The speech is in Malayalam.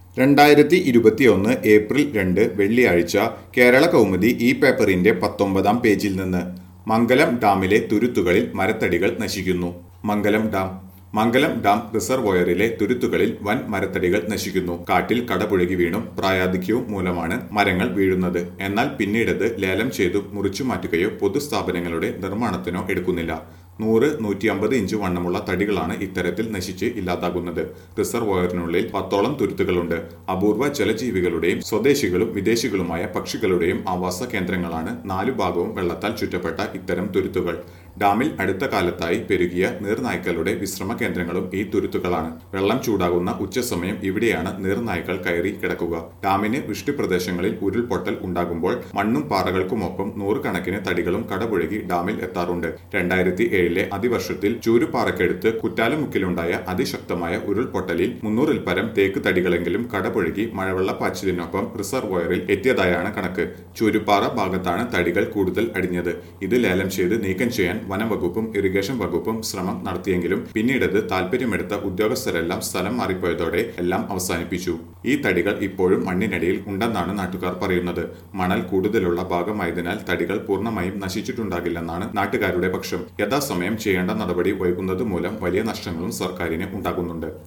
രണ്ടായിരത്തി ഇരുപത്തിയൊന്ന് ഏപ്രിൽ രണ്ട് വെള്ളിയാഴ്ച കേരള കൗമുദി ഈ പേപ്പറിന്റെ പത്തൊമ്പതാം പേജിൽ നിന്ന് മംഗലം ഡാമിലെ തുരുത്തുകളിൽ മരത്തടികൾ നശിക്കുന്നു മംഗലം ഡാം മംഗലം ഡാം റിസർവോയറിലെ തുരുത്തുകളിൽ വൻ മരത്തടികൾ നശിക്കുന്നു കാട്ടിൽ കടപുഴകി വീണും പ്രായാധിക്യവും മൂലമാണ് മരങ്ങൾ വീഴുന്നത് എന്നാൽ പിന്നീടത് ലേലം ചെയ്തു മുറിച്ചു മാറ്റുകയോ പൊതുസ്ഥാപനങ്ങളുടെ നിർമ്മാണത്തിനോ എടുക്കുന്നില്ല നൂറ് നൂറ്റി അമ്പത് ഇഞ്ച് വണ്ണമുള്ള തടികളാണ് ഇത്തരത്തിൽ നശിച്ച് ഇല്ലാതാകുന്നത് റിസർവോയറിനുള്ളിൽ പത്തോളം തുരുത്തുകളുണ്ട് അപൂർവ ജലജീവികളുടെയും സ്വദേശികളും വിദേശികളുമായ പക്ഷികളുടെയും ആവാസ കേന്ദ്രങ്ങളാണ് നാലു ഭാഗവും വെള്ളത്താൽ ചുറ്റപ്പെട്ട ഇത്തരം തുരുത്തുകൾ ഡാമിൽ അടുത്ത കാലത്തായി പെരുകിയ നീർനായ്ക്കളുടെ വിശ്രമ കേന്ദ്രങ്ങളും ഈ തുരുത്തുകളാണ് വെള്ളം ചൂടാകുന്ന ഉച്ചസമയം ഇവിടെയാണ് നീർനായ്ക്കൾ കയറി കിടക്കുക ഡാമിന് വൃഷ്ടിപ്രദേശങ്ങളിൽ ഉരുൾപൊട്ടൽ ഉണ്ടാകുമ്പോൾ മണ്ണും പാറകൾക്കുമൊപ്പം നൂറുകണക്കിന് തടികളും കടപുഴകി ഡാമിൽ എത്താറുണ്ട് രണ്ടായിരത്തി ഏഴിലെ അതിവർഷത്തിൽ ചൂരുപാറയ്ക്കടുത്ത് കുറ്റാലമുക്കിലുണ്ടായ അതിശക്തമായ ഉരുൾപൊട്ടലിൽ മുന്നൂറിൽ പരം തേക്ക് തടികളെങ്കിലും കടപുഴകി മഴവെള്ളപ്പാച്ചിലിനൊപ്പം റിസർവോയറിൽ എത്തിയതായാണ് കണക്ക് ചൂരുപാറ ഭാഗത്താണ് തടികൾ കൂടുതൽ അടിഞ്ഞത് ഇത് ലേലം ചെയ്ത് നീക്കം ചെയ്യാൻ വനം വകുപ്പും ഇറിഗേഷൻ വകുപ്പും ശ്രമം നടത്തിയെങ്കിലും പിന്നീടത് താല്പര്യമെടുത്ത ഉദ്യോഗസ്ഥരെല്ലാം സ്ഥലം മാറിപ്പോയതോടെ എല്ലാം അവസാനിപ്പിച്ചു ഈ തടികൾ ഇപ്പോഴും മണ്ണിനടിയിൽ ഉണ്ടെന്നാണ് നാട്ടുകാർ പറയുന്നത് മണൽ കൂടുതലുള്ള ഭാഗമായതിനാൽ തടികൾ പൂർണ്ണമായും നശിച്ചിട്ടുണ്ടാകില്ലെന്നാണ് നാട്ടുകാരുടെ പക്ഷം യഥാസമയം ചെയ്യേണ്ട നടപടി വൈകുന്നത് മൂലം വലിയ നഷ്ടങ്ങളും സർക്കാരിന് ഉണ്ടാകുന്നുണ്ട്